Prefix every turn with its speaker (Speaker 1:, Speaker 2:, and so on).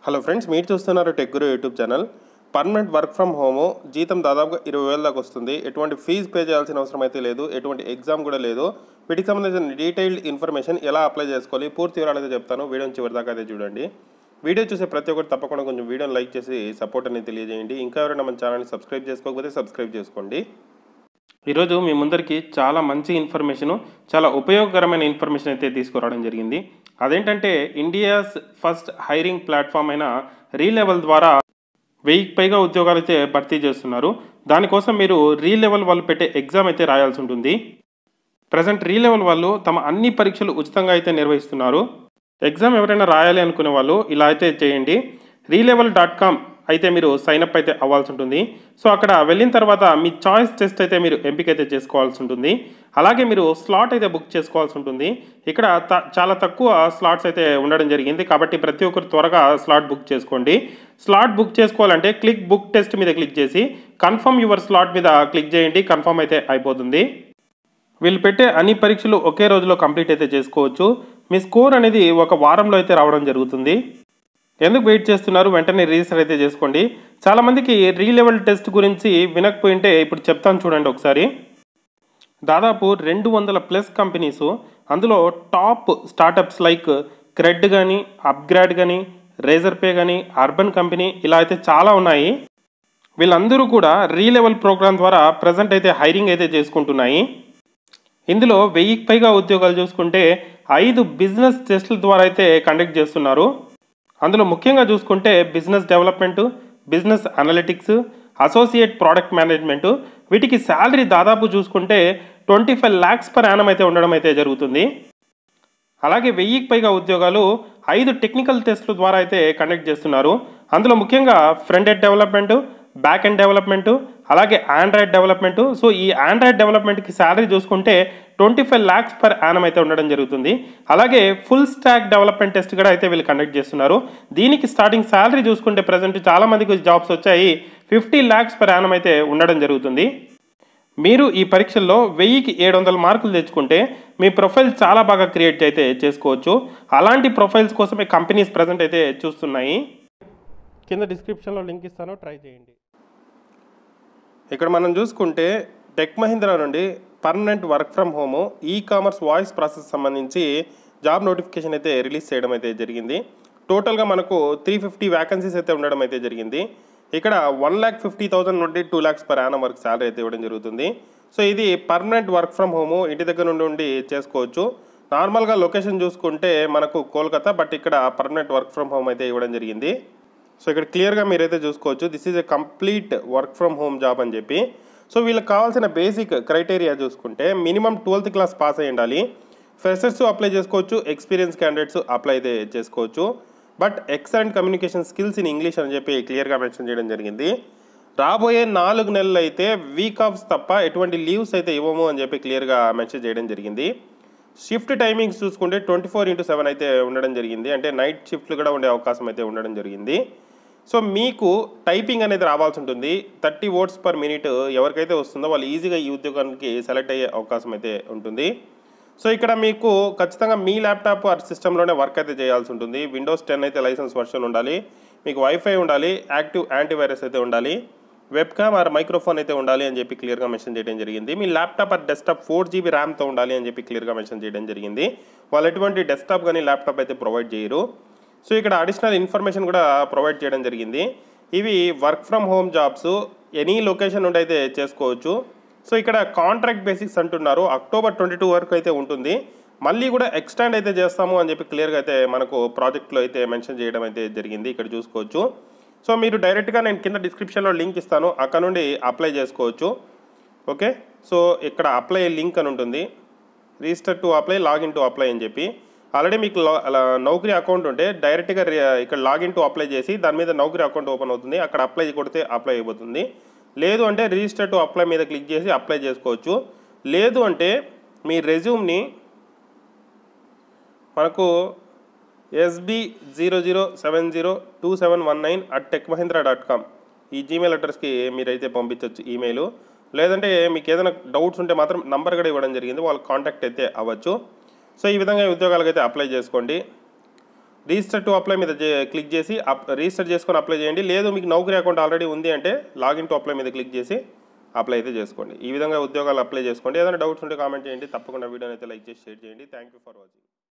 Speaker 1: hello friends మీరు చూస్తున్నారు tech guru YouTube channel permanent work from home జీతం దాదాపుగా ఇరవై వేల దాకా వస్తుంది ఎటువంటి ఫీజు పే చేయాల్సిన అవసరం అయితే లేదు ఎటువంటి ఎగ్జామ్ కూడా లేదు వీటికి సంబంధించిన డీటెయిల్డ్ ఇన్ఫర్మేషన్ ఎలా అప్లై చేసుకోవాలి పూర్తి వివరాలు అయితే చెప్తాను వీడియోని చివరి దాకా అయితే చూడండి వీడియో చూసే ప్రతి ఒక్కరు తప్పకుండా కొంచెం వీడియోని లైక్ చేసి సపోర్ట్ అనేది తెలియజేయండి ఇంకా ఎవరైనా మన ఛానల్ని సబ్స్క్రైబ్ చేసుకోకపోతే సబ్స్క్రైబ్ చేసుకోండి ఈరోజు మీ ముందరికి చాలా మంచి ఇన్ఫర్మేషన్ చాలా ఉపయోగకరమైన ఇన్ఫర్మేషన్ అయితే తీసుకురావడం జరిగింది అదేంటంటే ఇండియాస్ ఫస్ట్ హైరింగ్ ప్లాట్ఫామ్ అయిన రీ లెవెల్ ద్వారా వెయ్యికి పైగా ఉద్యోగాలు అయితే భర్తీ చేస్తున్నారు దానికోసం మీరు రీ లెవెల్ వాళ్ళు పెట్టే ఎగ్జామ్ అయితే రాయాల్సి ఉంటుంది ప్రజెంట్ రీ లెవెల్ వాళ్ళు తమ అన్ని పరీక్షలు ఉచితంగా అయితే నిర్వహిస్తున్నారు ఎగ్జామ్ ఎవరైనా రాయాలి అనుకునే వాళ్ళు ఇలా అయితే చేయండి రీలెవెల్ డాట్ కామ్ అయితే మీరు సైన్అప్ అయితే అవ్వాల్సి ఉంటుంది సో అక్కడ వెళ్ళిన తర్వాత మీ చాయిస్ టెస్ట్ అయితే మీరు ఎంపిక అయితే చేసుకోవాల్సి ఉంటుంది అలాగే మీరు స్లాట్ అయితే బుక్ చేసుకోవాల్సి ఉంటుంది ఇక్కడ త- చాలా తక్కువ స్లాట్స్ అయితే ఉండడం జరిగింది కాబట్టి ప్రతి ఒక్కరు త్వరగా స్లాట్ బుక్ చేసుకోండి స్లాట్ బుక్ చేసుకోవాలంటే క్లిక్ బుక్ టెస్ట్ మీద క్లిక్ చేసి కన్ఫర్మ్ యువర్ స్లాట్ మీద క్లిక్ చేయండి కన్ఫర్మ్ అయితే అయిపోతుంది వీళ్ళు పెట్టే అన్ని పరీక్షలు ఒకే రోజులో కంప్లీట్ అయితే చేసుకోవచ్చు మీ స్కోర్ అనేది ఒక వారంలో అయితే రావడం జరుగుతుంది ఎందుకు వెయిట్ చేస్తున్నారు వెంటనే రిజిస్టర్ అయితే చేసుకోండి చాలామందికి రీ లెవెల్ టెస్ట్ గురించి వినకపోయింటే ఇప్పుడు చెప్తాను చూడండి ఒకసారి దాదాపు రెండు వందల ప్లస్ కంపెనీస్ అందులో టాప్ స్టార్టప్స్ లైక్ క్రెడ్ కానీ అప్గ్రేడ్ కానీ రేజర్ పే కానీ అర్బన్ కంపెనీ ఇలా అయితే చాలా ఉన్నాయి వీళ్ళందరూ కూడా రీ లెవెల్ ప్రోగ్రామ్ ద్వారా ప్రజెంట్ అయితే హైరింగ్ అయితే చేసుకుంటున్నాయి ఇందులో వెయ్యికి పైగా ఉద్యోగాలు చూసుకుంటే ఐదు బిజినెస్ టెస్ట్ల ద్వారా అయితే కండక్ట్ చేస్తున్నారు అందులో ముఖ్యంగా చూసుకుంటే business development business analytics associate product management వీటికి శాలరీ దాదాపు చూసుకుంటే twenty five lakhs per annum అయితే ఉండడం అయితే జరుగుతుంది అలాగే వెయ్యికి పైగా ఉద్యోగాలు ఐదు టెక్నికల్ టెస్ట్ల ద్వారా అయితే కండక్ట్ చేస్తున్నారు అందులో ముఖ్యంగా front end development back end development అలాగే ఆండ్రాయిడ్ డెవలప్మెంట్ సో ఈ ఆండ్రాయిడ్ డెవలప్మెంట్కి శాలరీ చూసుకుంటే twenty five lakhs per annum అయితే ఉండడం జరుగుతుంది అలాగే ఫుల్ స్టాక్ డెవలప్మెంట్ టెస్ట్ కూడా అయితే వీళ్ళు కండక్ట్ చేస్తున్నారు దీనికి స్టార్టింగ్ శాలరీ చూసుకుంటే ప్రజెంట్ చాలా మందికి జాబ్స్ వచ్చాయి ఫిఫ్టీ ల్యాక్స్ పర్ యానం అయితే ఉండడం జరుగుతుంది మీరు ఈ పరీక్షల్లో వెయ్యికి ఏడు వందల మార్కులు తెచ్చుకుంటే మీ ప్రొఫైల్ చాలా బాగా క్రియేట్ అయితే చేసుకోవచ్చు అలాంటి ప్రొఫైల్స్ కోసమే కంపెనీస్ ప్రజెంట్ అయితే చూస్తున్నాయి కింద డిస్క్రిప్షన్లో లింక్ ఇస్తాను ట్రై చేయండి ఇక్కడ మనం చూసుకుంటే టెక్ మహీంద్రా నుండి permanent work from home e commerce voice process సంబంధించి జాబ్ నోటిఫికేషన్ అయితే రిలీజ్ చేయడం అయితే జరిగింది టోటల్గా మనకు త్రీ ఫిఫ్టీ వ్యాకన్సీస్ అయితే ఉండడం అయితే జరిగింది ఇక్కడ వన్ ల్యాక్ ఫిఫ్టీ థౌసండ్ నుండి టూ ల్యాక్స్ పర్ యానం వరకు శాలరీ అయితే ఇవ్వడం జరుగుతుంది సో ఇది పర్మనెంట్ వర్క్ ఫ్రమ్ హోమ్ ఇంటి దగ్గర నుండి ఉండి చేసుకోవచ్చు నార్మల్గా లొకేషన్ చూసుకుంటే మనకు కోల్కతా బట్ ఇక్కడ పర్మనెంట్ వర్క్ ఫ్రమ్ హోమ్ అయితే ఇవ్వడం జరిగింది సో ఇక్కడ క్లియర్గా మీరైతే చూసుకోవచ్చు this is a complete work from home job అని చెప్పి సో వీళ్ళకి కావాల్సిన బేసిక్ క్రైటీరియా చూసుకుంటే మినిమం ట్వెల్త్ క్లాస్ పాస్ అయి ఉండాలి ఫ్రెషర్స్ అప్లై చేసుకోవచ్చు ఎక్స్పీరియన్స్ క్యాండిడేట్స్ అప్లై అయితే చేసుకోవచ్చు but excellent communication skills in English అని చెప్పి క్లియర్గా మెన్షన్ చేయడం జరిగింది రాబోయే నాలుగు నెలలు అయితే వీక్ ఆఫ్స్ తప్ప ఎటువంటి లీవ్స్ అయితే ఇవ్వము అని చెప్పి క్లియర్గా మెన్షన్ చేయడం జరిగింది షిఫ్ట్ టైమింగ్స్ చూసుకుంటే ట్వంటీ ఫోర్ ఇంటూ సెవెన్ అయితే ఉండడం జరిగింది అంటే నైట్ షిఫ్ట్లు కూడా ఉండే అవకాశం అయితే ఉండడం జరిగింది సో మీకు టైపింగ్ అనేది రావాల్సి ఉంటుంది థర్టీ వర్డ్స్ పర్ మినిట్ ఎవరికైతే వస్తుందో వాళ్ళు ఈజీగా ఈ ఉద్యోగానికి సెలెక్ట్ అయ్యే అవకాశం అయితే ఉంటుంది సో ఇక్కడ మీకు ఖచ్చితంగా మీ ల్యాప్టాప్ ఆర్ సిస్టంలోనే వర్క్ అయితే చేయాల్సి ఉంటుంది విండోస్ టెన్ అయితే లైసెన్స్ వర్షన్ ఉండాలి మీకు వైఫై ఉండాలి యాక్టివ్ యాంటీవైరస్ అయితే ఉండాలి వెబ్ క్యామ్ ఆర్ మైక్రోఫోన్ అయితే ఉండాలి అని చెప్పి క్లియర్గా మెన్షన్ చేయడం జరిగింది మీ laptop or desktop four GB ర్యామ్తో ఉండాలి అని చెప్పి క్లియర్గా మెన్షన్ చేయడం జరిగింది వాళ్ళు ఎటువంటి డెస్క్టాప్ కానీ ల్యాప్టాప్ అయితే ప్రొవైడ్ చేయరు సో ఇక్కడ అడిషనల్ ఇన్ఫర్మేషన్ కూడా ప్రొవైడ్ చేయడం జరిగింది ఇవి work from home jobs any location నుండి అయితే చేసుకోవచ్చు సో ఇక్కడ కాంట్రాక్ట్ బేసిక్స్ అంటున్నారు అక్టోబర్ ట్వంటీ టూ వరకు అయితే ఉంటుంది మళ్ళీ కూడా ఎక్స్టెండ్ అయితే చేస్తాము అని చెప్పి క్లియర్గా అయితే మనకు ప్రాజెక్ట్లో అయితే మెన్షన్ చేయడం అయితే జరిగింది ఇక్కడ చూసుకోవచ్చు సో మీరు డైరెక్ట్గా నేను కింద డిస్క్రిప్షన్లో లింక్ ఇస్తాను అక్కడ నుండి అప్లై చేసుకోవచ్చు ఓకే సో ఇక్కడ అప్లై లింక్ అని ఉంటుంది register to apply login to apply అని చెప్పి ఆల్రెడీ మీకు లా- అలా నౌకరీ అకౌంట్ ఉంటే డైరెక్ట్గా రి- ఇక్కడ లాగిన్ టు అప్లై చేసి దాని మీద నౌకరీ అకౌంట్ ఓపెన్ అవుతుంది అక్కడ అప్లై కొడితే అప్లై అయిపోతుంది లేదు అంటే రిజిస్టర్ టు అప్లై మీద క్లిక్ చేసి అప్లై చేసుకోవచ్చు లేదు అంటే మీ రెజ్యూమ్ని మనకు SB zero zero seven zero two seven one nine at tech Mahindra dot com ఈ జీమెయిల్ అడ్రస్కి మీరైతే పంపించవచ్చు ఈమెయిల్ లేదంటే మీకు ఏదైనా డౌట్స్ ఉంటే మాత్రం నంబర్ కూడా ఇవ్వడం జరిగింది వాళ్ళు కాంటాక్ట్ అయితే అవ్వచ్చు సో ఈ విధంగా ఈ ఉద్యోగాలకు అయితే అప్లై చేసుకోండి రిజిస్టర్ టు అప్లై మీద జే- క్లిక్ చేసి అప్ రిజిస్టర్ చేసుకొని అప్లై చేయండి లేదు మీకు నౌకరీ అకౌంట్ ఆల్రెడీ ఉంది అంటే లాగిన్ టు అప్లై మీద క్లిక్ చేసి అప్లై అయితే చేసుకోండి ఈ విధంగా ఉద్యోగాలు అప్లై చేసుకోండి ఏదైనా డౌట్స్ ఉంటే కామెంట్ చేయండి తప్పకుండా వీడియోని అయితే లైక్ చేసి షేర్ చేయండి థ్యాంక్ యూ ఫర్ వాచింగ్